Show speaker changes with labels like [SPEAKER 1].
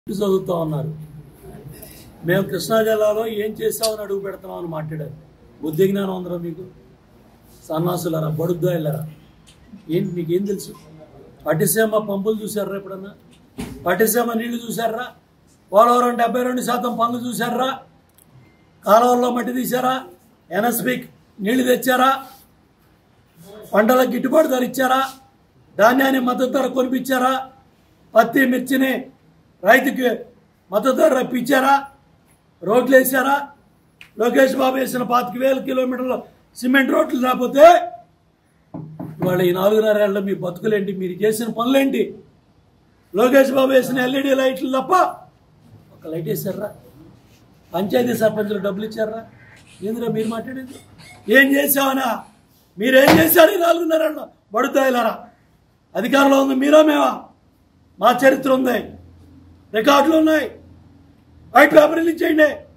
[SPEAKER 1] ఇటు చదువుతా ఉన్నారు మేము కృష్ణా జిల్లాలో ఏం చేసామని అడుగు పెడతామని మాట్లాడారు బుద్ధి జ్ఞానం ఉందరా మీకు సన్నాసులరా బడుద్దాయిలరా ఏంటి మీకేం తెలుసు పట్టిసీమ పంపులు చూసారా ఎప్పుడన్నా పట్టిసీమ నీళ్లు చూసారా పోలవరం డెబ్బై రెండు శాతం పనులు చూసారా కాలువల్లో మట్టి తీశారా ఎన్ఎస్పి నీళ్లు తెచ్చారా పంటలకు గిట్టుబాటు ధర ఇచ్చారా ధాన్యాన్ని మద్దతు ధర కొనిపించారా పత్తి మిర్చిని రైతుకి మద్దతు ధర రప్పించారా రోడ్లు వేసారా లోకేష్ బాబు వేసిన పాతిక వేల కిలోమీటర్ల సిమెంట్ రోడ్లు రాకపోతే ఇవాళ ఈ నాలుగున్నరేళ్ళలో మీ బతుకులేంటి మీరు చేసిన పనులేంటి లోకేష్ బాబు వేసిన ఎల్ఈడి లైట్లు తప్ప ఒక లైట్ వేసారా పంచాయతీ సర్పంచులు డబ్బులు ఇచ్చారా ఏందిరా మీరు మాట్లాడేది ఏం చేసావనా మీరేం చేశారు ఈ నాలుగున్నరేళ్ళలో బడుతాయిలారా అధికారంలో ఉంది మీరా మేమా మా చరిత్ర ఉంది రికార్డులు ఉన్నాయి వైట్ పేపర్ రిలీజ్ చేయండి